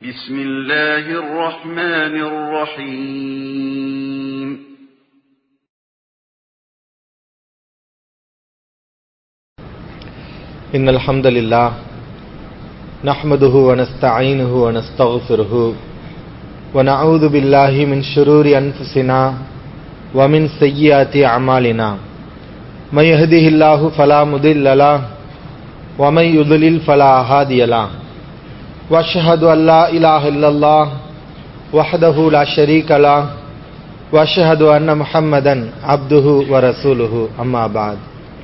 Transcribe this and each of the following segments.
بسم الله الرحمن الرحيم إن الحمد لله نحمده ونستعينه ونستغفره ونعوذ بالله من شرور أنفسنا ومن سيئات أعمالنا من يهده الله فلا مضل له ومن يضلل فلا هادي له واشهد أن لا إله إلا الله وحده لا شريك له واشهد أن محمدا عبده ورسوله أما بعد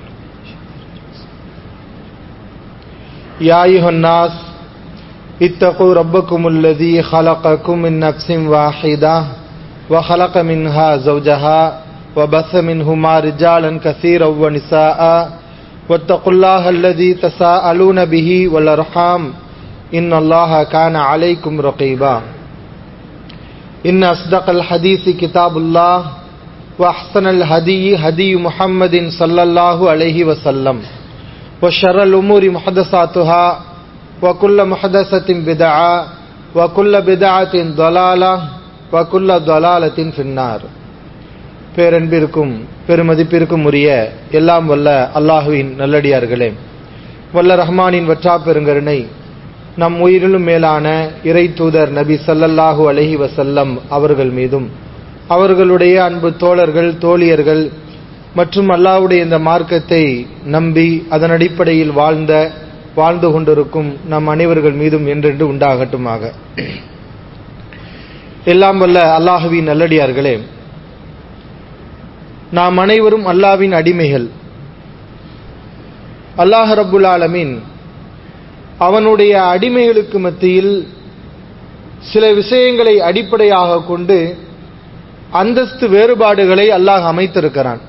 يا أيها الناس اتقوا ربكم الذي خلقكم من نفس واحدة وخلق منها زوجها وبث منهما رجالا كثيرا ونساء واتقوا الله الذي تساءلون به والأرحام إن الله كان عليكم رقيبا إن أصدق الحديث كتاب الله وأحسن الهدي هدي محمد صلى الله عليه وسلم وشر الأمور محدثاتها وكل محدثة بدعة وكل بدعة ضلالة وكل ضلالة في النار பேரன்பிற்கும் பெருமதிப்பிற்கும் உரிய எல்லாம் வல்ல அல்லாஹுவின் நல்லடியார்களே வல்ல ரஹ்மானின் வற்றா பெருங்கருணை நம் உயிரிலும் மேலான இறை தூதர் நபி சல்லல்லாஹு அலஹி வசல்லம் அவர்கள் மீதும் அவர்களுடைய அன்பு தோழர்கள் தோழியர்கள் மற்றும் அல்லாவுடைய இந்த மார்க்கத்தை நம்பி அதன் அடிப்படையில் வாழ்ந்த வாழ்ந்து கொண்டிருக்கும் நம் அனைவர்கள் மீதும் என்றென்று உண்டாகட்டுமாக எல்லாம் வல்ல அல்லாஹுவின் நல்லடியார்களே நாம் அனைவரும் அல்லாவின் அடிமைகள் அல்லாஹ் ரபுல் ஆலமின் அவனுடைய அடிமைகளுக்கு மத்தியில் சில விஷயங்களை அடிப்படையாக கொண்டு அந்தஸ்து வேறுபாடுகளை அல்லாஹ் அமைத்திருக்கிறான்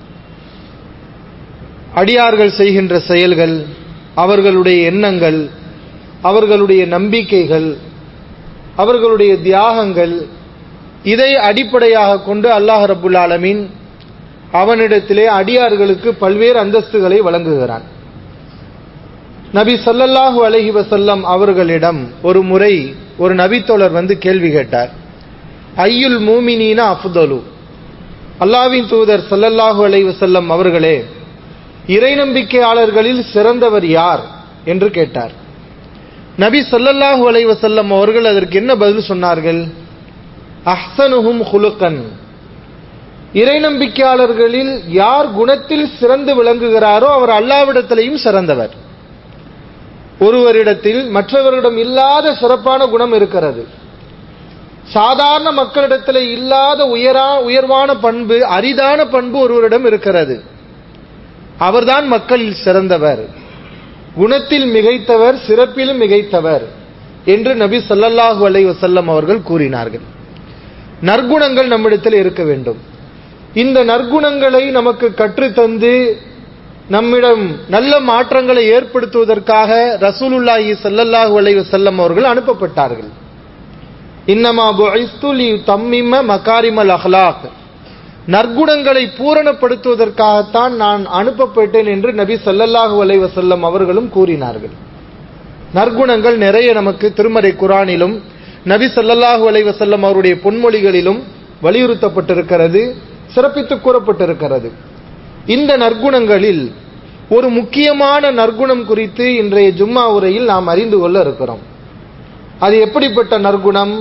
அடியார்கள் செய்கின்ற செயல்கள் அவர்களுடைய எண்ணங்கள் அவர்களுடைய நம்பிக்கைகள் அவர்களுடைய தியாகங்கள் இதை அடிப்படையாக கொண்டு அல்லாஹ் ரபுல் ஆலமீன் அவனிடத்திலே அடியார்களுக்கு பல்வேறு அந்தஸ்துகளை வழங்குகிறான் நபி சொல்லல்லாஹு அலஹி வசல்லம் அவர்களிடம் ஒரு முறை ஒரு நபித்தோழர் வந்து கேள்வி கேட்டார் ஐயுல் மூமினீனா அஃதலு அல்லாவின் தூதர் சல்லல்லாஹு அலஹி வசல்லம் அவர்களே இறை நம்பிக்கையாளர்களில் சிறந்தவர் யார் என்று கேட்டார் நபி சொல்லல்லாஹு அலை வசல்லம் அவர்கள் அதற்கு என்ன பதில் சொன்னார்கள் அஹ்சனுஹும் ஹுலுக்கன் இறை நம்பிக்கையாளர்களில் யார் குணத்தில் சிறந்து விளங்குகிறாரோ அவர் அல்லாவிடத்திலையும் சிறந்தவர் ஒருவரிடத்தில் மற்றவரிடம் இல்லாத சிறப்பான குணம் இருக்கிறது சாதாரண மக்களிடத்தில் இல்லாத உயரா உயர்வான பண்பு அரிதான பண்பு ஒருவரிடம் இருக்கிறது அவர்தான் மக்களில் சிறந்தவர் குணத்தில் மிகைத்தவர் சிறப்பிலும் மிகைத்தவர் என்று நபி சல்லல்லாஹு அலை வசல்லம் அவர்கள் கூறினார்கள் நற்குணங்கள் நம்மிடத்தில் இருக்க வேண்டும் இந்த நற்குணங்களை நமக்கு கற்றுத்தந்து நம்மிடம் நல்ல மாற்றங்களை ஏற்படுத்துவதற்காக ரசூலுல்லாஹி சல்லல்லாஹு அலை வசல்லம் அவர்கள் அனுப்பப்பட்டார்கள் இன்னமா புஇஸ்துலி தம்மிம மகாரிமல் அஹ்லாக் நற்குணங்களை பூரணப்படுத்துவதற்காகத்தான் நான் அனுப்பப்பட்டேன் என்று நபி சல்லல்லாஹு அலை வசல்லம் அவர்களும் கூறினார்கள் நற்குணங்கள் நிறைய நமக்கு திருமறை குரானிலும் நபி சல்லல்லாஹு அலை வசல்லம் அவருடைய பொன்மொழிகளிலும் வலியுறுத்தப்பட்டிருக்கிறது சிறப்பித்து கூறப்பட்டிருக்கிறது இந்த நற்குணங்களில் ஒரு முக்கியமான நற்குணம் குறித்து இன்றைய ஜும்மா உரையில் நாம் அறிந்து கொள்ள இருக்கிறோம் அது எப்படிப்பட்ட நற்குணம்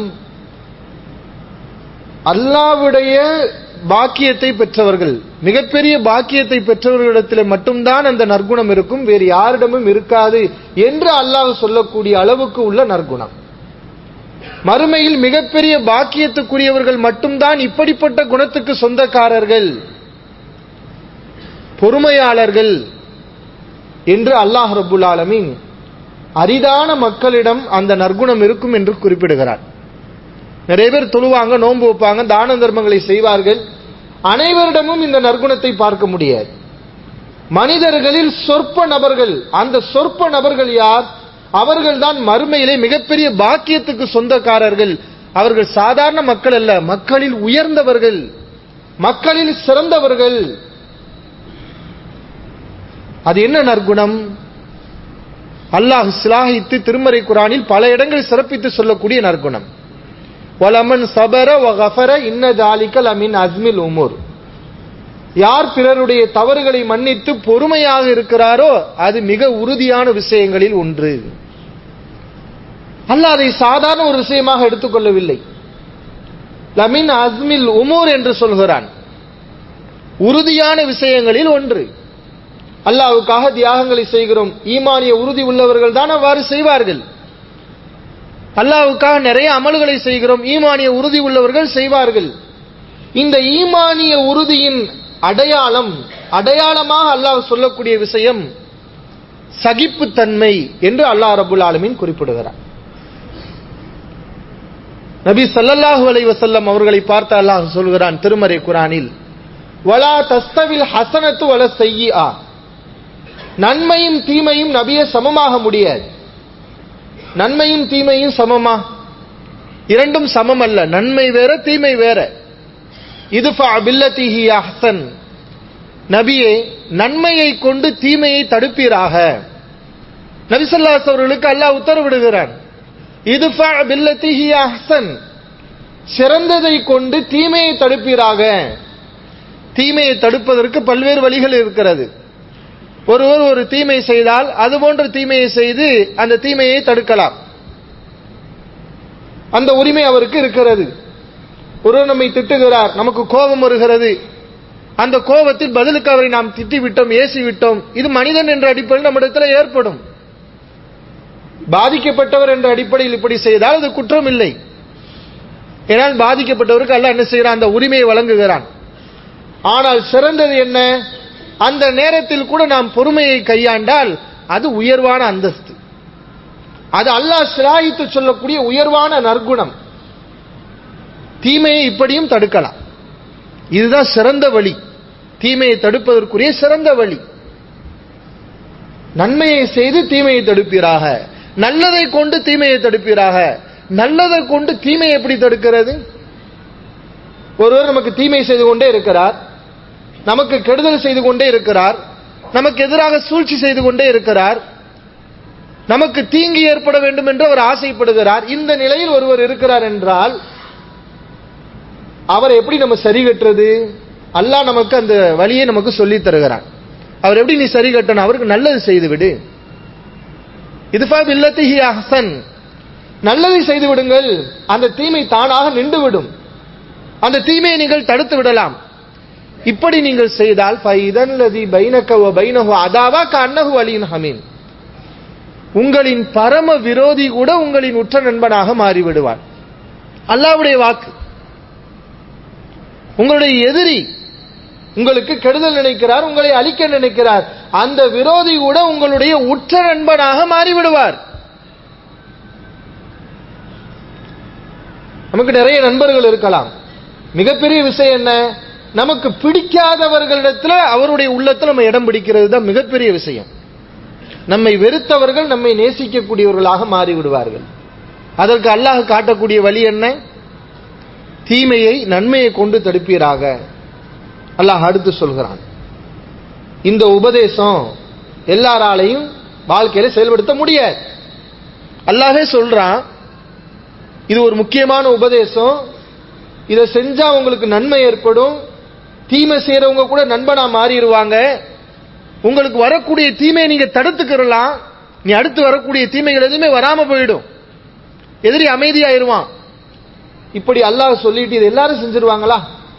அல்லாவுடைய பாக்கியத்தை பெற்றவர்கள் மிகப்பெரிய பாக்கியத்தை பெற்றவர்களிடத்தில் மட்டும்தான் அந்த நற்குணம் இருக்கும் வேறு யாரிடமும் இருக்காது என்று அல்லாஹ் சொல்லக்கூடிய அளவுக்கு உள்ள நற்குணம் மறுமையில் மிகப்பெரிய பாக்கியத்துக்குரியவர்கள் மட்டும்தான் இப்படிப்பட்ட குணத்துக்கு சொந்தக்காரர்கள் பொறுமையாளர்கள் என்று அல்லாஹ் ரபுல் ஆலமின் அரிதான மக்களிடம் அந்த நற்குணம் இருக்கும் என்று குறிப்பிடுகிறார் நிறைய பேர் தொழுவாங்க நோன்பு வைப்பாங்க தான தர்மங்களை செய்வார்கள் அனைவரிடமும் இந்த நற்குணத்தை பார்க்க முடியாது மனிதர்களில் சொற்ப நபர்கள் அந்த சொற்ப நபர்கள் யார் அவர்கள் தான் மறுமையிலே மிகப்பெரிய பாக்கியத்துக்கு சொந்தக்காரர்கள் அவர்கள் சாதாரண மக்கள் அல்ல மக்களில் உயர்ந்தவர்கள் மக்களில் சிறந்தவர்கள் அது என்ன நற்குணம் அல்லாஹ் சிலாகித்து திருமறை குரானில் பல இடங்களில் சிறப்பித்து சொல்லக்கூடிய நற்குணம் வலமன் சபர வகஃபர இன்ன தாலிக்கல் அமின் அஸ்மில் உமூர் யார் பிறருடைய தவறுகளை மன்னித்து பொறுமையாக இருக்கிறாரோ அது மிக உறுதியான விஷயங்களில் ஒன்று அல்லாஹ் அதை சாதாரண ஒரு விஷயமாக எடுத்துக்கொள்ளவில்லை லமின் அஸ்மில் உமூர் என்று சொல்கிறான் உறுதியான விஷயங்களில் ஒன்று அல்லாவுக்காக தியாகங்களை செய்கிறோம் ஈமானிய உறுதி உள்ளவர்கள் தான் அவ்வாறு செய்வார்கள் அல்லாவுக்காக நிறைய அமல்களை செய்கிறோம் ஈமானிய உறுதி உள்ளவர்கள் செய்வார்கள் இந்த ஈமானிய உறுதியின் அடையாளம் அடையாளமாக அல்லாஹ் சொல்லக்கூடிய விஷயம் சகிப்புத்தன்மை என்று அல்லாஹ் ரபுல் ஆலமின் குறிப்பிடுகிறார் நபி சல்லல்லாஹு அலைஹி வஸல்லம் அவர்களை பார்த்து அல்லாஹ் சொல்கிறான் திருமறை குரானில் வலா தஸ்தவில் ஹசனத்து வல செய்யா நன்மையும் தீமையும் நபிய சமமாக முடியாது நன்மையும் தீமையும் சமமா இரண்டும் சமம் அல்ல நன்மை வேற தீமை வேற இது பில்லத்திஹி அஹ்சன் நபியே நன்மையை கொண்டு தீமையை தடுப்பீராக நபிசல்லாஸ் அவர்களுக்கு அல்லாஹ் உத்தரவிடுகிறான் இது பில்லத்திஹி அஹ்சன் சிறந்ததை கொண்டு தீமையை தடுப்பீராக தீமையை தடுப்பதற்கு பல்வேறு வழிகள் இருக்கிறது ஒருவர் ஒரு தீமை செய்தால் அது போன்ற தீமையை செய்து அந்த தீமையை தடுக்கலாம் அந்த உரிமை அவருக்கு இருக்கிறது ஒருவர் நம்மை திட்டுகிறார் நமக்கு கோபம் வருகிறது அந்த கோபத்தில் பதிலுக்கு அவரை நாம் திட்டி விட்டோம் ஏசி விட்டோம் இது மனிதன் என்ற அடிப்படையில் நம்மிடத்தில் ஏற்படும் பாதிக்கப்பட்டவர் என்ற அடிப்படையில் இப்படி செய்தால் அது குற்றம் இல்லை ஏனால் பாதிக்கப்பட்டவருக்கு அல்ல என்ன செய்கிறான் அந்த உரிமையை வழங்குகிறான் ஆனால் சிறந்தது என்ன அந்த நேரத்தில் கூட நாம் பொறுமையை கையாண்டால் அது உயர்வான அந்தஸ்து அது அல்லாஹ் சிலாயித்து சொல்லக்கூடிய உயர்வான நற்குணம் தீமையை இப்படியும் தடுக்கலாம் இதுதான் சிறந்த வழி தீமையை தடுப்பதற்குரிய சிறந்த வழி நன்மையை செய்து தீமையை தடுப்பீராக நல்லதை கொண்டு தீமையை தடுப்பீராக நல்லதை கொண்டு தீமையை எப்படி தடுக்கிறது ஒருவர் நமக்கு தீமை செய்து கொண்டே இருக்கிறார் நமக்கு கெடுதல் செய்து கொண்டே இருக்கிறார் நமக்கு எதிராக சூழ்ச்சி செய்து கொண்டே இருக்கிறார் நமக்கு தீங்கு ஏற்பட வேண்டும் என்று அவர் ஆசைப்படுகிறார் இந்த நிலையில் ஒருவர் இருக்கிறார் என்றால் அவர் எப்படி நம்ம சரி கட்டுறது அல்லாஹ் நமக்கு அந்த வழியை நமக்கு சொல்லி தருகிறான் அவர் எப்படி நீ சரி கட்டணும் அவருக்கு நல்லது செய்து விடு இதுஃபா பில்லத்திஹி அஹ்சன் நல்லதை செய்து விடுங்கள் அந்த தீமை தானாக நின்று விடும் அந்த தீமையை நீங்கள் தடுத்து விடலாம் இப்படி நீங்கள் செய்தால் ஃபைதன் லதி பைனக வ பைனஹு அதாவா கன்னஹு அலின் ஹமீன் உங்களின் பரம விரோதி கூட உங்களின் உற்ற நண்பனாக மாறிவிடுவார் அல்லாவுடைய வாக்கு உங்களுடைய எதிரி உங்களுக்கு கெடுதல் நினைக்கிறார் உங்களை அழிக்க நினைக்கிறார் அந்த விரோதி கூட உங்களுடைய உற்ற நண்பனாக மாறிவிடுவார் நமக்கு நிறைய நண்பர்கள் இருக்கலாம் மிகப்பெரிய விஷயம் என்ன நமக்கு பிடிக்காதவர்களிடத்துல அவருடைய உள்ளத்துல நம்ம இடம் பிடிக்கிறது தான் மிகப்பெரிய விஷயம் நம்மை வெறுத்தவர்கள் நம்மை நேசிக்கக்கூடியவர்களாக மாறிவிடுவார்கள் அதற்கு அல்லாஹ் காட்டக்கூடிய வழி என்ன தீமையை நன்மையை கொண்டு தடுப்பீராக அல்லாஹ் அடுத்து சொல்கிறான் இந்த உபதேசம் எல்லாராலையும் வாழ்க்கையில செயல்படுத்த முடியாது அல்லாஹே சொல்றான் இது ஒரு முக்கியமான உபதேசம் இதை செஞ்சா உங்களுக்கு நன்மை ஏற்படும் தீமை செய்யறவங்க கூட நண்பனா மாறிடுவாங்க உங்களுக்கு வரக்கூடிய தீமையை நீங்க தடுத்துக்கிறலாம் நீ அடுத்து வரக்கூடிய தீமைகள் எதுவுமே வராம போயிடும் எதிரி அமைதியாயிருவான் இப்படி அல்லாஹ் சொல்லிட்டு இது எல்லாரும் செஞ்சிருவாங்களா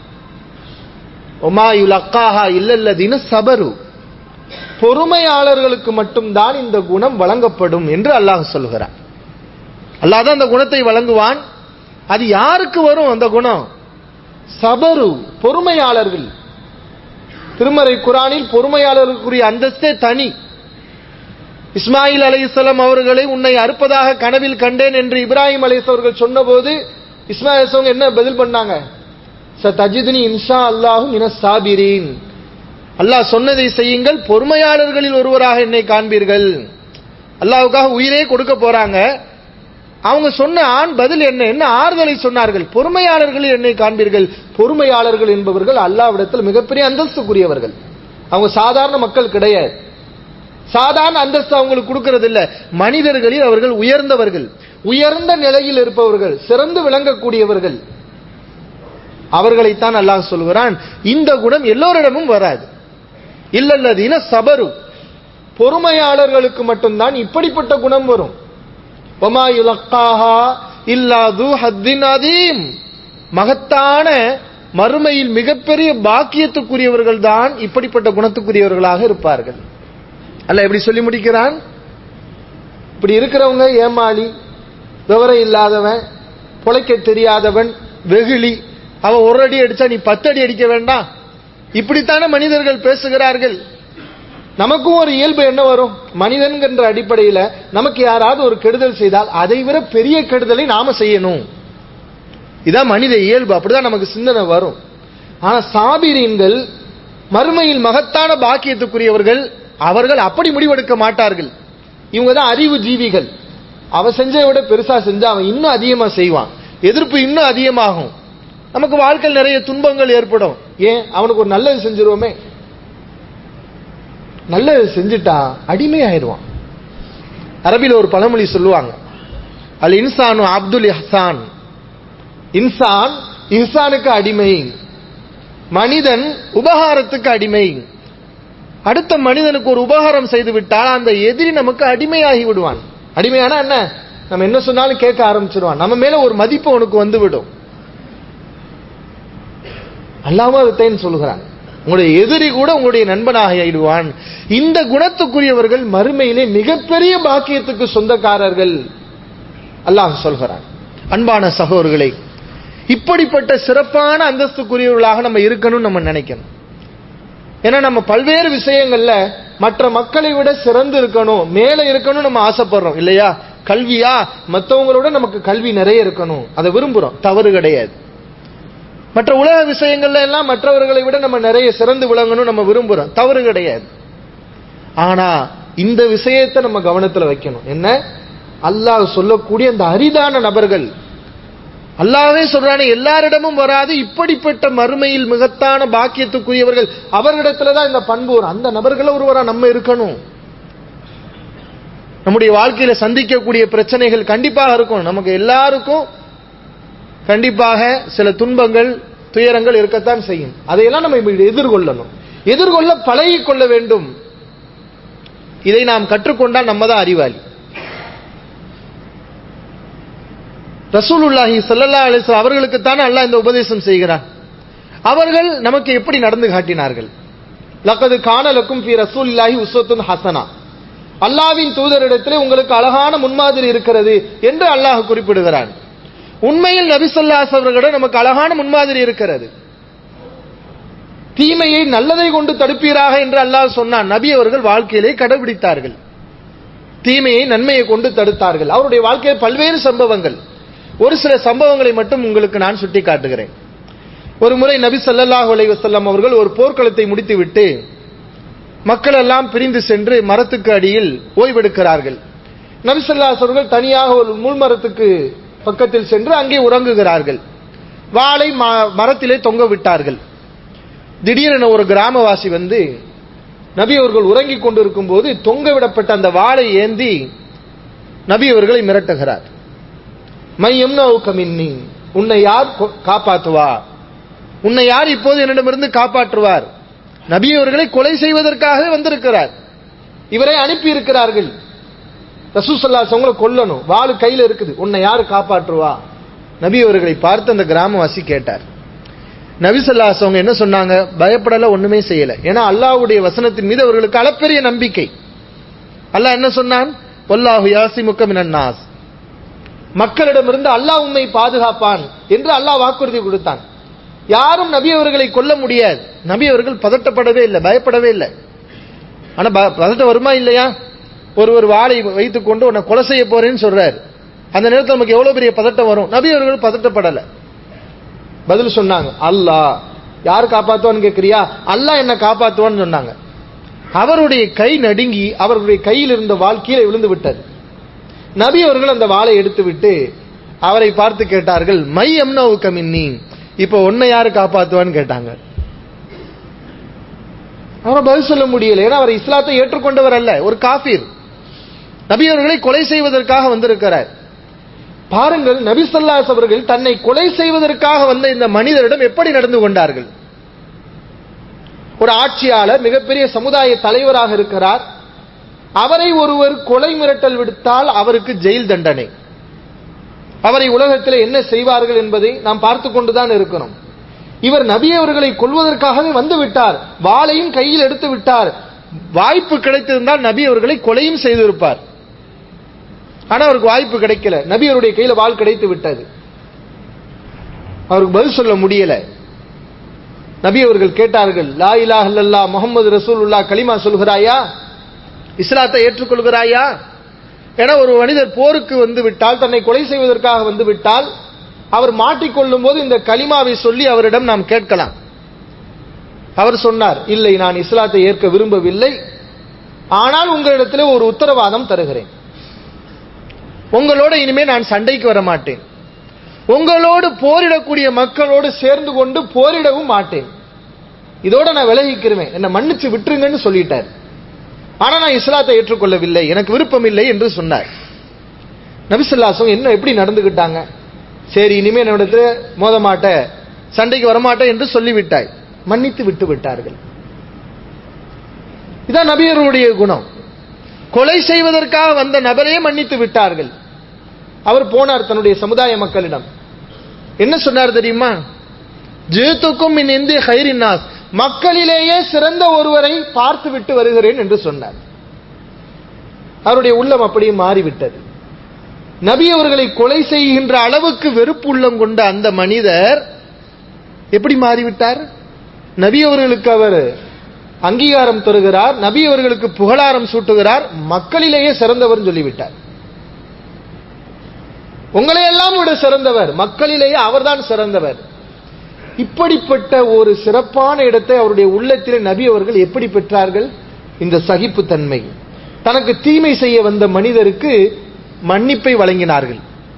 ஒமா யுலக்காஹா இல்லல்லதின சபரு பொறுமையாளர்களுக்கு மட்டும்தான் இந்த குணம் வழங்கப்படும் என்று அல்லாஹ் சொல்கிறான் அல்லாஹ் தான் அந்த குணத்தை வழங்குவான் அது யாருக்கு வரும் அந்த குணம் சபரு பொறுமையாளர்கள் திருமறை குரானில் பொறுமையாளர்களுக்குரிய அந்தஸ்தே தனி இஸ்மாயில் அலைஹிஸ்ஸலாம் அவர்களை உன்னை அறுப்பதாக கனவில் கண்டேன் என்று இப்ராஹிம் அலைஹிஸ் அவர்கள் சொன்னபோது இஸ்மாயில் அவங்க என்ன பதில் பண்ணாங்க ச தஜித்னி இன்ஷா அல்லாஹு மின சாபிரீன் அல்லாஹ் சொன்னதை செய்யுங்கள் பொறுமையாளர்களில் ஒருவராக என்னை காண்பீர்கள் அல்லாஹ்வுக்காக உயிரே கொடுக்க போறாங்க அவங்க சொன்ன ஆண் பதில் என்ன என்ன ஆறுதலை சொன்னார்கள் பொறுமையாளர்களில் என்னை காண்பீர்கள் பொறுமையாளர்கள் என்பவர்கள் அல்லாவிடத்தில் மிகப்பெரிய அந்தஸ்துக்குரியவர்கள் அவங்க சாதாரண மக்கள் கிடையாது சாதாரண அந்தஸ்து அவங்களுக்கு கொடுக்கறது இல்ல மனிதர்களில் அவர்கள் உயர்ந்தவர்கள் உயர்ந்த நிலையில் இருப்பவர்கள் சிறந்து விளங்கக்கூடியவர்கள் அவர்களைத்தான் அல்லாஹ் சொல்கிறான் இந்த குணம் எல்லோரிடமும் வராது இல்லல்லதீன சபரு பொறுமையாளர்களுக்கு மட்டும்தான் இப்படிப்பட்ட குணம் வரும் ஒமா யுலக்காஹா இல்லாது ஹத்தின் அதீம் மகத்தான மறுமையில் மிகப்பெரிய பாக்கியத்துக்குரியவர்கள் தான் இப்படிப்பட்ட குணத்துக்குரியவர்களாக இருப்பார்கள் அல்ல எப்படி சொல்லி முடிக்கிறான் இப்படி இருக்கிறவங்க ஏமாளி விவரம் இல்லாதவன் பொழைக்க தெரியாதவன் வெகுளி அவன் ஒரு அடி அடிச்சா நீ பத்து அடி அடிக்க வேண்டாம் இப்படித்தானே மனிதர்கள் பேசுகிறார்கள் நமக்கும் ஒரு இயல்பு என்ன வரும் மனிதன்கின்ற அடிப்படையில நமக்கு யாராவது ஒரு கெடுதல் செய்தால் அதை விட பெரிய கெடுதலை நாம செய்யணும் இதான் மனித இயல்பு அப்படிதான் நமக்கு சிந்தனை வரும் ஆனா சாபிரீன்கள் மறுமையில் மகத்தான பாக்கியத்துக்குரியவர்கள் அவர்கள் அப்படி முடிவெடுக்க மாட்டார்கள் இவங்க தான் அறிவு ஜீவிகள் அவன் செஞ்சதை விட பெருசா செஞ்சா அவன் இன்னும் அதிகமா செய்வான் எதிர்ப்பு இன்னும் அதிகமாகும் நமக்கு வாழ்க்கையில் நிறைய துன்பங்கள் ஏற்படும் ஏன் அவனுக்கு ஒரு நல்லது செஞ்சிருவோமே நல்லது செஞ்சுட்டா அடிமை ஆயிடுவான் அரபில ஒரு பழமொழி சொல்லுவாங்க அல் இன்சானு அப்துல் இஹ்சான் இன்சான் இன்சானுக்கு அடிமை மனிதன் உபகாரத்துக்கு அடிமை அடுத்த மனிதனுக்கு ஒரு உபகாரம் செய்து விட்டால் அந்த எதிரி நமக்கு அடிமையாகி விடுவான் அடிமையானா என்ன நம்ம என்ன சொன்னாலும் கேட்க ஆரம்பிச்சிருவான் நம்ம மேல ஒரு மதிப்பு உனக்கு வந்து விடும் அல்லாம வித்தைன்னு சொல்லுகிறான் உங்களுடைய எதிரி கூட உங்களுடைய நண்பனாக ஆயிடுவான் இந்த குணத்துக்குரியவர்கள் மறுமையிலே மிகப்பெரிய பாக்கியத்துக்கு சொந்தக்காரர்கள் அல்லாஹ் சொல்கிறான் அன்பான சகோதரர்களை இப்படிப்பட்ட சிறப்பான அந்தஸ்துக்குரியவர்களாக நம்ம இருக்கணும்னு நம்ம நினைக்கணும் ஏன்னா நம்ம பல்வேறு விஷயங்கள்ல மற்ற மக்களை விட சிறந்து இருக்கணும் மேல இருக்கணும் நம்ம ஆசைப்படுறோம் இல்லையா கல்வியா மற்றவங்களோட நமக்கு கல்வி நிறைய இருக்கணும் அதை விரும்புறோம் தவறு கிடையாது மற்ற உலக விஷயங்கள்ல எல்லாம் மற்றவர்களை விட நம்ம நிறைய சிறந்து விளங்கணும் நம்ம விரும்புறோம் தவறு கிடையாது ஆனா இந்த விஷயத்தை நம்ம கவனத்துல வைக்கணும் என்ன அல்லாஹ் சொல்லக்கூடிய அந்த அரிதான நபர்கள் அல்லாவே சொல்றானே எல்லாரிடமும் வராது இப்படிப்பட்ட மறுமையில் மிகத்தான பாக்கியத்துக்குரியவர்கள் அவர்களிடத்துலதான் இந்த பண்பு வரும் அந்த நபர்கள் ஒருவரா நம்ம இருக்கணும் நம்முடைய வாழ்க்கையில சந்திக்கக்கூடிய பிரச்சனைகள் கண்டிப்பாக இருக்கும் நமக்கு எல்லாருக்கும் கண்டிப்பாக சில துன்பங்கள் துயரங்கள் இருக்கத்தான் செய்யும் அதையெல்லாம் நம்ம இப்படி எதிர்கொள்ளணும் எதிர்கொள்ள பழகி கொள்ள வேண்டும் இதை நாம் கற்றுக்கொண்டால் நம்ம தான் அறிவாளி ரசூலுல்லாஹி சல்லல்லா அலிஸ்லாம் அவர்களுக்கு தானே அல்லாஹ் இந்த உபதேசம் செய்கிறார் அவர்கள் நமக்கு எப்படி நடந்து காட்டினார்கள் லக்கது காணலுக்கும் ஃபி ரசூலில்லாஹி உஸ்வத்துன் ஹசனா அல்லாவின் தூதரிடத்திலே உங்களுக்கு அழகான முன்மாதிரி இருக்கிறது என்று அல்லாஹ் குறிப்பிடுகிறான் உண்மையில் நபிசல்லாஸ் அவர்களிடம் நமக்கு அழகான முன்மாதிரி இருக்கிறது தீமையை நல்லதை கொண்டு தடுப்பீராக என்று அல்லாஹ் சொன்னான் நபி அவர்கள் வாழ்க்கையிலே கடைபிடித்தார்கள் தீமையை நன்மையை கொண்டு தடுத்தார்கள் அவருடைய வாழ்க்கையில் பல்வேறு சம்பவங்கள் ஒரு சில சம்பவங்களை மட்டும் உங்களுக்கு நான் சுட்டி காட்டுகிறேன் ஒரு முறை நபி சல்லல்லாஹு அலைஹி வஸல்லம் அவர்கள் ஒரு போர்க்களத்தை முடித்துவிட்டு மக்கள் எல்லாம் பிரிந்து சென்று மரத்துக்கு அடியில் ஓய்வெடுக்கிறார்கள் நபி ஸல்லல்லாஹு அவர்கள் தனியாக ஒரு முள்மரத்துக்கு பக்கத்தில் சென்று அங்கே உறங்குகிறார்கள் வாளை ம- மரத்திலே தொங்க விட்டார்கள் திடீரென ஒரு கிராமவாசி வந்து நபி அவர்கள் உறங்கிக் கொண்டிருக்கும் போது தொங்க விடப்பட்ட அந்த வாளை ஏந்தி நபி அவர்களை மிரட்டுகிறார் மையம் மின்னி உன்னை யார் கொ- காப்பாற்றுவா உன்னை யார் இப்போது என்னிடமிருந்து காப்பாற்றுவார் நபி அவர்களை கொலை செய்வதற்காகவே வந்திருக்கிறார் இவரை அனுப்பி இருக்கிறார்கள் ரசூசல்லா உங்களை கொல்லணும் வாளு கையில இருக்குது உன்னை யார் காப்பாற்றுவா நபி அவர்களை பார்த்து அந்த கிராமவாசி கேட்டார் நபி ஸல்லல்லாஹு அவங்க என்ன சொன்னாங்க பயப்படல ஒண்ணுமே செய்யல ஏன்னா அல்லாஹ்வுடைய வசனத்தின் மீது அவர்களுக்கு அளப்பெரிய நம்பிக்கை அல்லாஹ் என்ன சொன்னான் வல்லாஹு யாசிமுக்க மினன் நாஸ் மக்களிடமிருந்து அல்லாஹ் உம்மை பாதுகாப்பான் என்று அல்லாஹ் வாக்குறுதி கொடுத்தான் யாரும் நபி அவர்களை கொல்ல முடியாது நபி அவர்கள் பதட்டப்படவே இல்லை பயப்படவே இல்லை ஆனா ப- பதட்டம் வருமா இல்லையா ஒருவர் வாளை வைத்துக் கொண்டு உன்னை கொலை செய்ய போறேன்னு சொல்றாரு அந்த நேரத்தில் நமக்கு எவ்வளவு பெரிய பதட்டம் வரும் நபி அவர்கள் பதட்டப்படல பதில் சொன்னாங்க அல்லாஹ் யார் காப்பாத்துவான்னு கேக்குறியா அல்லாஹ் என்ன காப்பாத்துவான்னு சொன்னாங்க அவருடைய கை நடுங்கி அவர்களுடைய கையில் இருந்த வாள் கீழே விழுந்து விட்டது நபி அவர்கள் அந்த வாளை எடுத்து விட்டு அவரை பார்த்து கேட்டார்கள் மை எம்னவுக்க மின்னி இப்போ உன்னை யாரு காப்பாத்துவான்னு கேட்டாங்க அவரை பதில் சொல்ல முடியல ஏன்னா அவர் இஸ்லாத்தை ஏற்றுக்கொண்டவர் அல்ல ஒரு காஃபீர் நபி அவர்களை கொலை செய்வதற்காக வந்திருக்கிறார் பாருங்கள் நபி ஸல்லல்லாஹு அவர்கள் தன்னை கொலை செய்வதற்காக வந்த இந்த மனிதரிடம் எப்படி நடந்து கொண்டார்கள் ஒரு ஆட்சியாளர் மிகப்பெரிய சமுதாய தலைவராக இருக்கிறார் அவரை ஒருவர் கொலை மிரட்டல் விடுத்தால் அவருக்கு ஜெயில் தண்டனை அவரை உலகத்தில் என்ன செய்வார்கள் என்பதை நாம் பார்த்து கொண்டுதான் இருக்கிறோம் இவர் நபி அவர்களை கொல்வதற்காகவே வந்து விட்டார் வாளையும் கையில் எடுத்து விட்டார் வாய்ப்பு கிடைத்திருந்தால் நபி அவர்களை கொலையும் செய்திருப்பார் ஆனா அவருக்கு வாய்ப்பு கிடைக்கல நபி அவருடைய கையில வாள் கிடைத்து விட்டது அவருக்கு பதில் சொல்ல முடியல நபி அவர்கள் கேட்டார்கள் லா இலாஹ இல்லல்லாஹ் முகமது ரசூலுல்லா கலிமா சொல்கிறாயா இஸ்லாத்தை ஏற்றுக்கொள்கிறாயா என ஒரு மனிதர் போருக்கு வந்து விட்டால் தன்னை கொலை செய்வதற்காக வந்து விட்டால் அவர் மாட்டிக்கொள்ளும் போது இந்த கலிமாவை சொல்லி அவரிடம் நாம் கேட்கலாம் அவர் சொன்னார் இல்லை நான் இஸ்லாத்தை ஏற்க விரும்பவில்லை ஆனால் உங்களிடத்தில் ஒரு உத்தரவாதம் தருகிறேன் உங்களோட இனிமே நான் சண்டைக்கு வர மாட்டேன் உங்களோடு போரிடக்கூடிய மக்களோடு சேர்ந்து கொண்டு போரிடவும் மாட்டேன் இதோட நான் விலகிக்கிறேன் என்னை மன்னிச்சு விட்டுருங்கன்னு சொல்லிட்டார் ஆனா நான் இஸ்லாத்தை ஏற்றுக்கொள்ளவில்லை எனக்கு விருப்பம் இல்லை என்று சொன்னார் நபிசுல்லாசம் என்ன எப்படி நடந்துகிட்டாங்க சரி இனிமே என்னிடத்துல மோத மாட்டேன் சண்டைக்கு வரமாட்டேன் என்று சொல்லிவிட்டாய் மன்னித்து விட்டு விட்டார்கள் இதான் நபியருடைய குணம் கொலை செய்வதற்காக வந்த நபரே மன்னித்து விட்டார்கள் அவர் போனார் தன்னுடைய சமுதாய மக்களிடம் என்ன சொன்னார் தெரியுமா ஜேத்துக்கும் மின் இந்திய ஹைரின்னாஸ் மக்களிலேயே சிறந்த ஒருவரை பார்த்து விட்டு வருகிறேன் என்று சொன்னார் அவருடைய உள்ளம் அப்படியே மாறிவிட்டது நபி அவர்களை கொலை செய்கின்ற அளவுக்கு வெறுப்பு உள்ளம் கொண்ட அந்த மனிதர் எப்படி மாறிவிட்டார் நபி அவர்களுக்கு அவர் அங்கீகாரம் தருகிறார் நபி அவர்களுக்கு புகழாரம் சூட்டுகிறார் மக்களிலேயே சிறந்தவர் சொல்லிவிட்டார் உங்களை எல்லாம் விட சிறந்தவர் மக்களிலேயே அவர்தான் சிறந்தவர் இப்படிப்பட்ட ஒரு சிறப்பான இடத்தை அவருடைய உள்ளத்திலே நபி அவர்கள் எப்படி பெற்றார்கள் இந்த சகிப்புத்தன்மை தனக்கு தீமை செய்ய வந்த மனிதருக்கு மன்னிப்பை வழங்கினார்கள்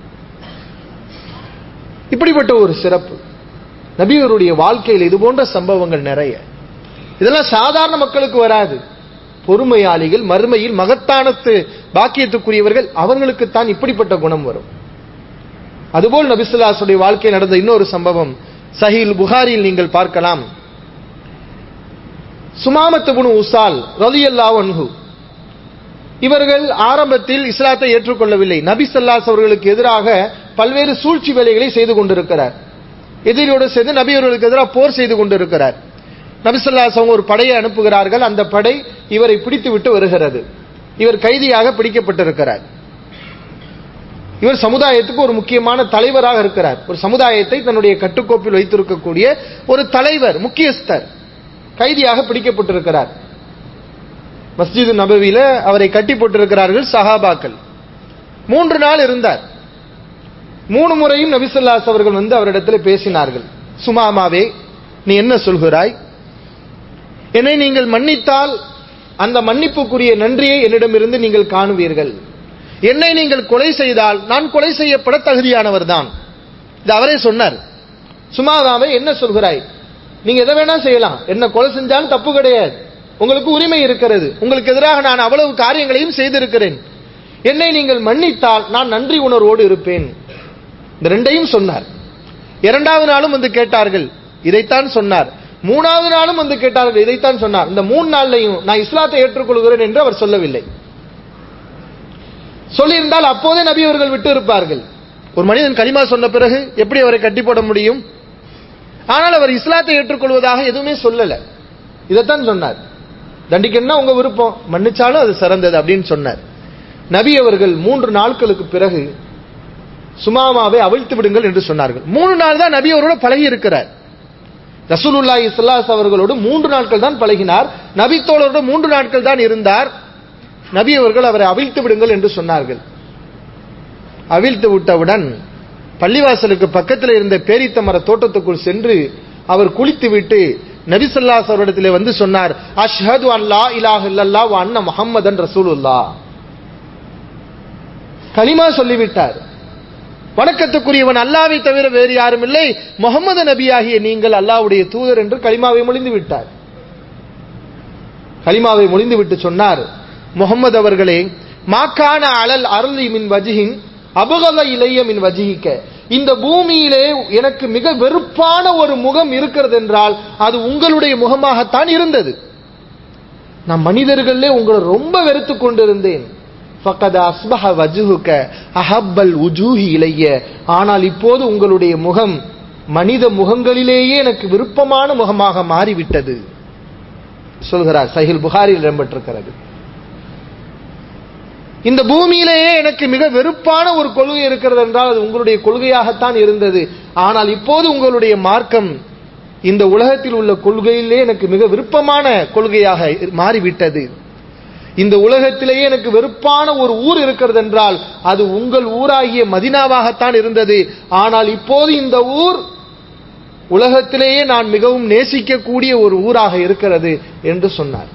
இப்படிப்பட்ட ஒரு சிறப்பு நபியவருடைய வாழ்க்கையில் இது போன்ற சம்பவங்கள் நிறைய இதெல்லாம் சாதாரண மக்களுக்கு வராது பொறுமையாளிகள் மறுமையில் மகத்தானத்து பாக்கியத்துக்குரியவர்கள் அவர்களுக்குத்தான் இப்படிப்பட்ட குணம் வரும் அதுபோல் நபிசுல்லாசுடைய வாழ்க்கையில் நடந்த இன்னொரு சம்பவம் சஹீல் புகாரியில் நீங்கள் பார்க்கலாம் சுமாமத்து புனு உசால் ரலியல்லா அன்ஹு இவர்கள் ஆரம்பத்தில் இஸ்லாத்தை ஏற்றுக்கொள்ளவில்லை நபி சல்லாஸ் அவர்களுக்கு எதிராக பல்வேறு சூழ்ச்சி வேலைகளை செய்து கொண்டிருக்கிறார் எதிரியோடு சேர்ந்து நபி அவர்களுக்கு எதிராக போர் செய்து கொண்டிருக்கிறார் நபி சொல்லாஸ் அவங்க ஒரு படையை அனுப்புகிறார்கள் அந்த படை இவரை பிடித்து விட்டு வருகிறது இவர் கைதியாக பிடிக்கப்பட்டிருக்கிறார் இவர் சமுதாயத்துக்கு ஒரு முக்கியமான தலைவராக இருக்கிறார் ஒரு சமுதாயத்தை தன்னுடைய கட்டுக்கோப்பில் வைத்திருக்கக்கூடிய ஒரு தலைவர் முக்கியஸ்தர் கைதியாக பிடிக்கப்பட்டிருக்கிறார் மஸ்ஜிது நபவியில அவரை கட்டி போட்டிருக்கிறார்கள் சஹாபாக்கள் மூன்று நாள் இருந்தார் மூணு முறையும் நபிசல்லாஸ் அவர்கள் வந்து அவரிடத்தில் பேசினார்கள் சுமாமாவே நீ என்ன சொல்கிறாய் என்னை நீங்கள் மன்னித்தால் அந்த மன்னிப்புக்குரிய நன்றியை என்னிடமிருந்து நீங்கள் காணுவீர்கள் என்னை நீங்கள் கொலை செய்தால் நான் கொலை செய்யப்பட தகுதியானவர் தான் இது அவரே சொன்னார் சுமாதாவை என்ன சொல்கிறாய் நீங்க எதை வேணா செய்யலாம் என்ன கொலை செஞ்சாலும் தப்பு கிடையாது உங்களுக்கு உரிமை இருக்கிறது உங்களுக்கு எதிராக நான் அவ்வளவு காரியங்களையும் செய்திருக்கிறேன் என்னை நீங்கள் மன்னித்தால் நான் நன்றி உணர்வோடு இருப்பேன் இந்த ரெண்டையும் சொன்னார் இரண்டாவது நாளும் வந்து கேட்டார்கள் இதைத்தான் சொன்னார் மூணாவது நாளும் வந்து கேட்டார்கள் இதைத்தான் சொன்னார் இந்த மூணு நாள்லையும் நான் இஸ்லாத்தை ஏற்றுக்கொள்கிறேன் என்று அவர் சொல்லவில்லை சொல்லியிருந்தால் அப்போதே நபி அவர்கள் விட்டு இருப்பார்கள் ஒரு மனிதன் கலிமா சொன்ன பிறகு எப்படி அவரை கட்டி போட முடியும் ஆனால் அவர் இஸ்லாத்தை ஏற்றுக்கொள்வதாக எதுவுமே சொல்லல இதைத்தான் சொன்னார் தண்டிக்கணும்னா உங்க விருப்பம் மன்னிச்சாலும் அது சிறந்தது அப்படின்னு சொன்னார் நபி அவர்கள் மூன்று நாட்களுக்கு பிறகு சுமாமாவை அவிழ்த்து விடுங்கள் என்று சொன்னார்கள் மூணு நாள் தான் நபி அவரோட பழகி இருக்கிறார் ரசூலுல்லா இஸ்லாஸ் அவர்களோடு மூன்று நாட்கள் தான் பழகினார் நபி தோழரோடு மூன்று நாட்கள் தான் இருந்தார் நபி அவர்கள் அவரை அவிழ்த்து விடுங்கள் என்று சொன்னார்கள் அவிழ்த்து விட்டவுடன் பள்ளிவாசலுக்கு பக்கத்தில் இருந்த பேரித்த மர தோட்டத்துக்குள் சென்று அவர் குளித்து விட்டு நபிசல்லாஸ் அவரிடத்திலே வந்து சொன்னார் அஷ்ஹது அல்லா இலாஹ் இல்லல்லா வ அன்ன முஹம்மதன் ரசூலுல்லா கலிமா சொல்லிவிட்டார் வணக்கத்துக்குரியவன் அல்லாவை தவிர வேறு யாரும் இல்லை முகமது நபியாகிய நீங்கள் அல்லாவுடைய தூதர் என்று கலிமாவை மொழிந்து விட்டார் கலிமாவை மொழிந்து விட்டு சொன்னார் முகமது அவர்களே மாக்கான அலல் அருளி மின் வஜிகின் அபகல இளைய மின் வஜிகிக்க இந்த பூமியிலே எனக்கு மிக வெறுப்பான ஒரு முகம் இருக்கிறது என்றால் அது உங்களுடைய முகமாகத்தான் இருந்தது நான் மனிதர்களே உங்களை ரொம்ப வெறுத்து கொண்டிருந்தேன் ஃபக்கத அஸ்பஹ வஜுஹுக அஹப்பல் உஜூஹி இலைய ஆனால் இப்போது உங்களுடைய முகம் மனித முகங்களிலேயே எனக்கு விருப்பமான முகமாக மாறிவிட்டது சொல்கிறார் சஹில் புகாரில் இடம்பெற்றிருக்கிறது இந்த பூமியிலேயே எனக்கு மிக வெறுப்பான ஒரு கொள்கை இருக்கிறது என்றால் அது உங்களுடைய கொள்கையாகத்தான் இருந்தது ஆனால் இப்போது உங்களுடைய மார்க்கம் இந்த உலகத்தில் உள்ள கொள்கையிலே எனக்கு மிக விருப்பமான கொள்கையாக மாறிவிட்டது இந்த உலகத்திலேயே எனக்கு வெறுப்பான ஒரு ஊர் இருக்கிறது என்றால் அது உங்கள் ஊராகிய மதினாவாகத்தான் இருந்தது ஆனால் இப்போது இந்த ஊர் உலகத்திலேயே நான் மிகவும் நேசிக்கக்கூடிய ஒரு ஊராக இருக்கிறது என்று சொன்னார்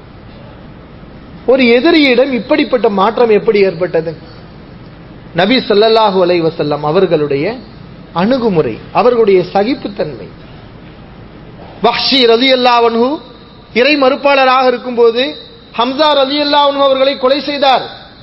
ஒரு எதிரியிடம் இப்படிப்பட்ட மாற்றம் எப்படி ஏற்பட்டது நபி ஸல்லல்லாஹு அலைஹி வஸல்லம் அவர்களுடைய அணுகுமுறை அவர்களுடைய சகிப்புத்தன்மை வஹ்ஷி ரலியல்லாஹு அன்ஹு இறை மறுப்பாளராக இருக்கும்போது ஹம்சா ரலியல்லாஹு அன்ஹு அவர்களை கொலை செய்தார்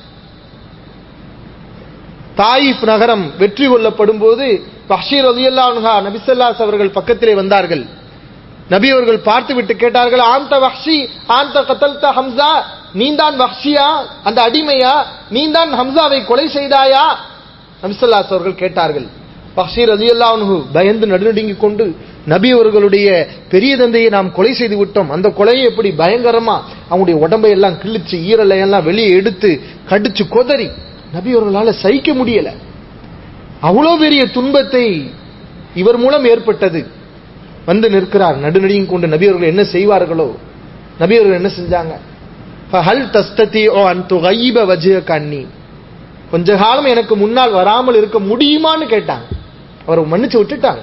தாயிஃப் நகரம் வெற்றி கொள்ளப்படும் போது பஷீர் ரலியல்லாஹு அன்ஹா நபி ஸல்லல்லாஹு அவர்கள் பக்கத்திலே வந்தார்கள் நபி அவர்கள் பார்த்துவிட்டு கேட்டார்கள் ஆந்த வஹ்ஷி ஆந்த கத்தல்த ஹம்சா நீந்தான் வஹ்ஷியா அந்த அடிமையா நீந்தான் ஹம்சாவை கொலை செய்தாயா நபி ஸல்லல்லாஹு அவர்கள் கேட்டார்கள் பஷீர் ரலியல்லாஹு அன்ஹு பயந்து நடுநடுங்கிக் கொண்டு நபி அவர்களுடைய பெரிய தந்தையை நாம் கொலை செய்து விட்டோம் அந்த கொலையை எப்படி பயங்கரமா அவங்களுடைய உடம்பை எல்லாம் கிழிச்சு ஈரலை எல்லாம் வெளியே எடுத்து கடிச்சு கொதறி நபி அவர்களால சகிக்க முடியல அவ்வளோ பெரிய துன்பத்தை இவர் மூலம் ஏற்பட்டது வந்து நிற்கிறார் நடுநடியும் கொண்டு நபி அவர்கள் என்ன செய்வார்களோ நபி அவர்கள் என்ன செஞ்சாங்க ஹல் தஸ்ததி ஓ அந்து கைப வஜ்ஹ கண்ணி கொஞ்ச காலம் எனக்கு முன்னால் வராமல் இருக்க முடியுமான்னு கேட்டாங்க அவரை மன்னிச்சு விட்டுட்டாங்க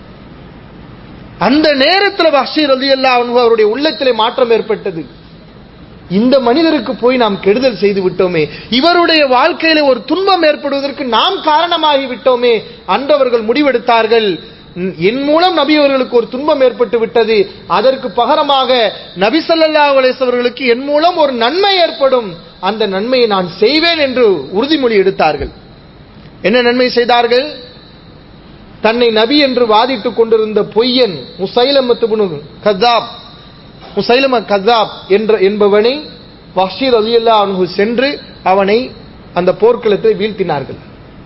அந்த நேரத்தில் பஷீர் அலி அல்லா அவருடைய உள்ளத்திலே மாற்றம் ஏற்பட்டது இந்த மனிதருக்கு போய் நாம் கெடுதல் செய்து விட்டோமே இவருடைய வாழ்க்கையில ஒரு துன்பம் ஏற்படுவதற்கு நாம் காரணமாகி விட்டோமே அன்றவர்கள் முடிவெடுத்தார்கள் என் மூலம் நபி அவர்களுக்கு ஒரு துன்பம் ஏற்பட்டு விட்டது அதற்கு பகரமாக நபி சல்லா அவர்களுக்கு என் மூலம் ஒரு நன்மை ஏற்படும் அந்த நன்மையை நான் செய்வேன் என்று உறுதிமொழி எடுத்தார்கள் என்ன நன்மை செய்தார்கள் தன்னை நபி என்று வாதிட்டுக் கொண்டிருந்த பொய்யன் முசைலமத்து கதாப் முசைலம கதாப் என்ற என்பவனை வஷீர் அலியல்லா அனுகு சென்று அவனை அந்த போர்க்களத்தை வீழ்த்தினார்கள்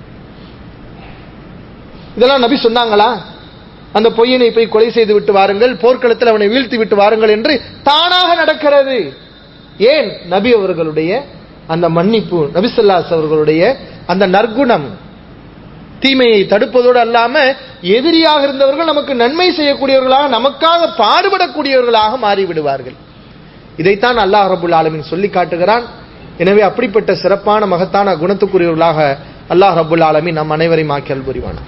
இதெல்லாம் நபி சொன்னாங்களா அந்த பொய்யனை போய் கொலை செய்து விட்டு வாருங்கள் போர்க்களத்தில் அவனை வீழ்த்தி விட்டு வாருங்கள் என்று தானாக நடக்கிறது ஏன் நபி அவர்களுடைய அந்த மன்னிப்பு நபிசல்லாஸ் அவர்களுடைய அந்த நற்குணம் தீமையை தடுப்பதோடு அல்லாம எதிரியாக இருந்தவர்கள் நமக்கு நன்மை செய்யக்கூடியவர்களாக நமக்காக பாடுபடக்கூடியவர்களாக மாறிவிடுவார்கள் இதைத்தான் அல்லாஹ் ரபுல் ஆலமின் சொல்லி காட்டுகிறான் எனவே அப்படிப்பட்ட சிறப்பான மகத்தான குணத்துக்குரியவர்களாக அல்லாஹ் ரபுல் ஆலமின் நம் அனைவரையும் ஆக்கியல் புரிவானார்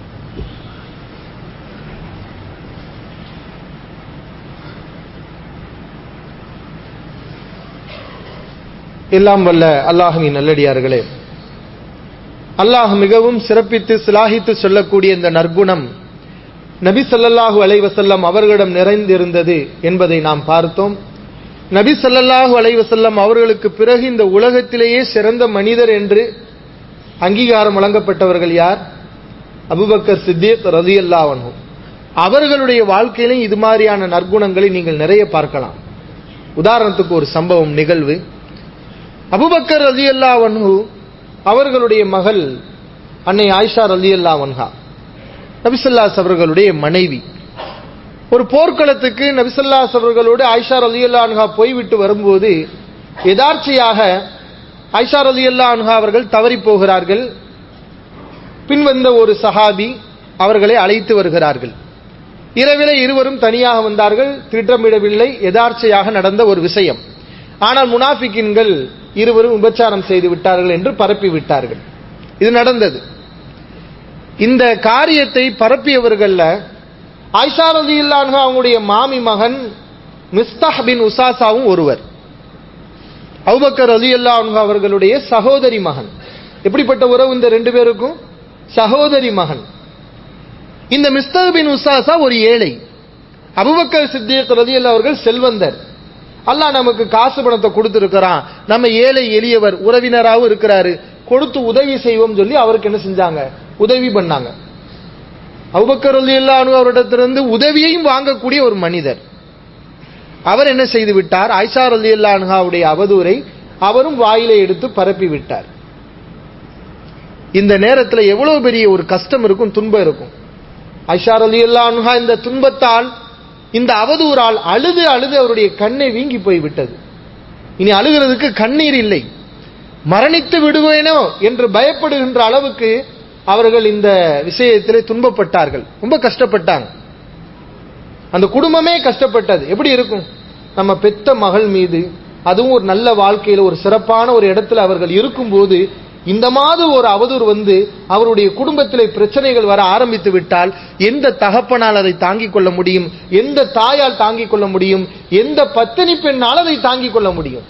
எல்லாம் வல்ல அல்லாஹுவின் நல்லடியார்களே அல்லாஹ் மிகவும் சிறப்பித்து சிலாகித்து சொல்லக்கூடிய இந்த நற்குணம் நபி சல்லல்லாஹு அலைவசல்லம் அவர்களிடம் நிறைந்திருந்தது என்பதை நாம் பார்த்தோம் நபி சல்லல்லாஹு அலைவசல்லம் அவர்களுக்கு பிறகு இந்த உலகத்திலேயே சிறந்த மனிதர் என்று அங்கீகாரம் வழங்கப்பட்டவர்கள் யார் அபுபக்கர் சித்திக் ரதி அல்லாவனும் அவர்களுடைய வாழ்க்கையிலும் இது மாதிரியான நற்குணங்களை நீங்கள் நிறைய பார்க்கலாம் உதாரணத்துக்கு ஒரு சம்பவம் நிகழ்வு அபுபக்கர் ரதி அல்லாவன்ஹு அவர்களுடைய மகள் அன்னை ஆயிஷா ரலி அல்லா வன்ஹா நபிசல்லாஸ் அவர்களுடைய மனைவி ஒரு போர்க்களத்துக்கு நபிசல்லாஸ் அவர்களோடு ஆயிஷா ரலி அல்லா அன்ஹா போய்விட்டு வரும்போது எதார்ச்சையாக ஆயிஷா ரலி அல்லா அன்ஹா அவர்கள் தவறி போகிறார்கள் பின்வந்த ஒரு சஹாபி அவர்களை அழைத்து வருகிறார்கள் இரவிலே இருவரும் தனியாக வந்தார்கள் திட்டமிடவில்லை எதார்ச்சையாக நடந்த ஒரு விஷயம் ஆனால் முனாஃபிக்கின்கள் இருவரும் விபச்சாரம் செய்து விட்டார்கள் என்று பரப்பி விட்டார்கள் இது நடந்தது இந்த காரியத்தை பரப்பியவர்கள்ல ஆயிஷா ரதி இல்லான்ஹா அவங்களுடைய மாமி மகன் மிஸ்தாஹ் பின் உசாசாவும் ஒருவர் அவுபக்கர் அலி அல்லா அவர்களுடைய சகோதரி மகன் எப்படிப்பட்ட உறவு இந்த ரெண்டு பேருக்கும் சகோதரி மகன் இந்த மிஸ்தக் பின் உசாசா ஒரு ஏழை அபுபக்கர் சித்திக் ரதி அவர்கள் செல்வந்தர் அல்லாஹ் நமக்கு காசு பணத்தை கொடுத்துருக்கிறான் நம்ம ஏழை எளியவர் உறவினராகவும் இருக்கிறாரு கொடுத்து உதவி செய்வோம் சொல்லி அவருக்கு என்ன செஞ்சாங்க உதவி பண்ணாங்க அவுபக்கர் அல்லானு அவரிடத்திலிருந்து உதவியையும் வாங்கக்கூடிய ஒரு மனிதர் அவர் என்ன செய்து விட்டார் ஐஷா அலி அல்லானுடைய அவதூரை அவரும் வாயிலை எடுத்து பரப்பி விட்டார் இந்த நேரத்தில் எவ்வளவு பெரிய ஒரு கஷ்டம் இருக்கும் துன்பம் இருக்கும் ஐஷா அலி அல்லானுஹா இந்த துன்பத்தால் இந்த அவதூறால் அழுது அழுது அவருடைய கண்ணை வீங்கி போய் விட்டது இனி அழுகிறதுக்கு கண்ணீர் இல்லை மரணித்து விடுவேனோ என்று பயப்படுகின்ற அளவுக்கு அவர்கள் இந்த விஷயத்திலே துன்பப்பட்டார்கள் ரொம்ப கஷ்டப்பட்டாங்க அந்த குடும்பமே கஷ்டப்பட்டது எப்படி இருக்கும் நம்ம பெத்த மகள் மீது அதுவும் ஒரு நல்ல வாழ்க்கையில ஒரு சிறப்பான ஒரு இடத்துல அவர்கள் இருக்கும்போது இந்த மாதிரி ஒரு அவதூறு வந்து அவருடைய குடும்பத்திலே பிரச்சனைகள் வர ஆரம்பித்து விட்டால் எந்த தகப்பனால் அதை தாங்கிக் கொள்ள முடியும் எந்த தாயால் தாங்கிக் கொள்ள முடியும் எந்த பத்தினி பெண்ணால் அதை தாங்கிக் கொள்ள முடியும்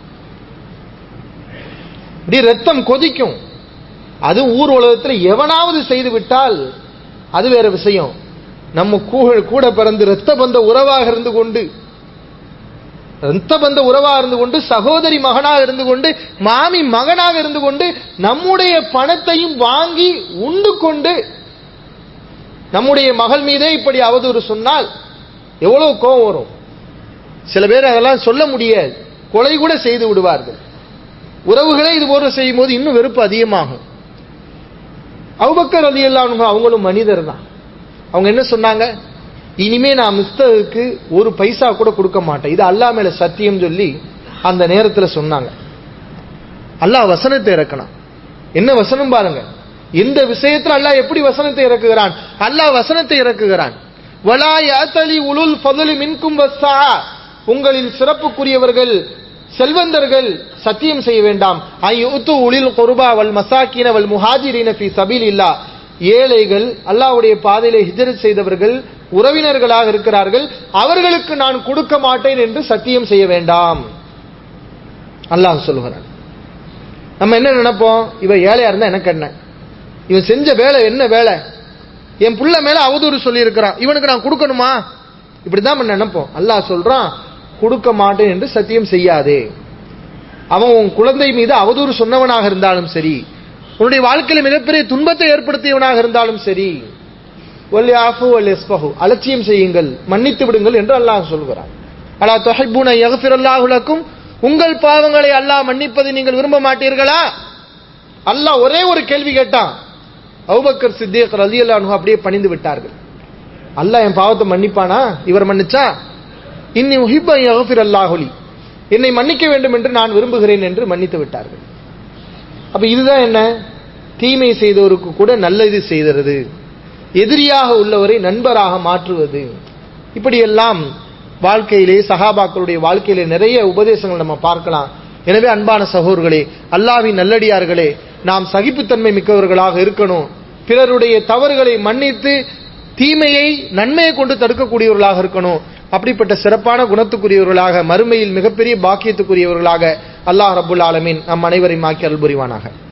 இப்படி ரத்தம் கொதிக்கும் அது ஊர் உலகத்தில் எவனாவது செய்து விட்டால் அது வேற விஷயம் நம்ம கூட பிறந்து ரத்த பந்த உறவாக இருந்து கொண்டு ரத்த பந்த உறவாக இருந்து கொண்டு சகோதரி மகனாக இருந்து கொண்டு மாமி மகனாக இருந்து கொண்டு நம்முடைய பணத்தையும் வாங்கி உண்டு கொண்டு நம்முடைய மகள் மீதே இப்படி அவதூறு சொன்னால் எவ்வளவு கோபம் வரும் சில பேர் அதெல்லாம் சொல்ல முடியாது கொலை கூட செய்து விடுவார்கள் உறவுகளே இது போல செய்யும் போது இன்னும் வெறுப்பு அதிகமாகும் அவுபக்கர் அலி அவங்களும் மனிதர் தான் அவங்க என்ன சொன்னாங்க இனிமே நான் மிஸ்தகுக்கு ஒரு பைசா கூட கொடுக்க மாட்டேன் இது அல்லா மேல சத்தியம் சொல்லி அந்த நேரத்தில் சொன்னாங்க அல்லாஹ் வசனத்தை இறக்கணும் என்ன வசனம் பாருங்க எந்த விஷயத்தில் அல்லாஹ் எப்படி வசனத்தை இறக்குகிறான் அல்லாஹ் வசனத்தை இறக்குகிறான் வலா யாத்தலி உலுல் ஃபதுலி மின்கும் வஸ்ஸா உங்களில் சிறப்புக்குரியவர்கள் செல்வந்தர்கள் சத்தியம் செய்ய வேண்டாம் ஐயுத்து உளில் குர்பா வல் மசாக்கின வல் முஹாஜிரின ஃபி சபீல் இல்லா ஏழைகள் அல்லாஹ்வுடைய பாதையிலே ஹிஜரத் செய்தவர்கள் உறவினர்களாக இருக்கிறார்கள் அவர்களுக்கு நான் கொடுக்க மாட்டேன் என்று சத்தியம் செய்ய வேண்டாம் அல்லாஹ் சொல்லுகிறான் நம்ம என்ன நினைப்போம் இவன் ஏழையா இருந்தா எனக்கு என்ன இவன் செஞ்ச வேலை என்ன வேலை என் புள்ள மேல அவதூறு சொல்லி இருக்கிறான் இவனுக்கு நான் கொடுக்கணுமா இப்படிதான் நம்ம நினைப்போம் அல்லாஹ் சொல்றான் கொடுக்க மாட்டேன் என்று சத்தியம் செய்யாதே அவன் உன் குழந்தை மீது அவதூறு சொன்னவனாக இருந்தாலும் சரி உன்னுடைய வாழ்க்கையில மிகப்பெரிய துன்பத்தை ஏற்படுத்தியவனாக இருந்தாலும் சரி ஒல் யாஃபு ஒல் எஸ்பஹு அலட்சியம் செய்யுங்கள் மன்னித்து விடுங்கள் என்று அல்லாஹ் சொல்கிறான் அலா தொஹைபூன யகஃபிர் அல்லாஹுலக்கும் உங்கள் பாவங்களை அல்லாஹ் மன்னிப்பதை நீங்கள் விரும்ப மாட்டீர்களா அல்லாஹ் ஒரே ஒரு கேள்வி கேட்டான் அவுபக்கர் சித்திக் ரலி அல்லாஹு அப்படியே பணிந்து விட்டார்கள் அல்லாஹ் என் பாவத்தை மன்னிப்பானா இவர் மன்னிச்சா இன்னி உஹிப்ப யகஃபிர் அல்லாஹுலி என்னை மன்னிக்க வேண்டும் என்று நான் விரும்புகிறேன் என்று மன்னித்து விட்டார்கள் அப்ப இதுதான் என்ன தீமை செய்தவருக்கு கூட நல்லது செய்கிறது எதிரியாக உள்ளவரை நண்பராக மாற்றுவது இப்படியெல்லாம் வாழ்க்கையிலே சகாபாக்களுடைய வாழ்க்கையிலே நிறைய உபதேசங்கள் நம்ம பார்க்கலாம் எனவே அன்பான சகோதர்களே அல்லாவின் நல்லடியார்களே நாம் சகிப்புத்தன்மை மிக்கவர்களாக இருக்கணும் பிறருடைய தவறுகளை மன்னித்து தீமையை நன்மையை கொண்டு தடுக்கக்கூடியவர்களாக இருக்கணும் அப்படிப்பட்ட சிறப்பான குணத்துக்குரியவர்களாக மறுமையில் மிகப்பெரிய பாக்கியத்துக்குரியவர்களாக அல்லாஹ் ரபுல் ஆலமீன் நம் அனைவரையும் ஆக்கி அருள் புரிவானாக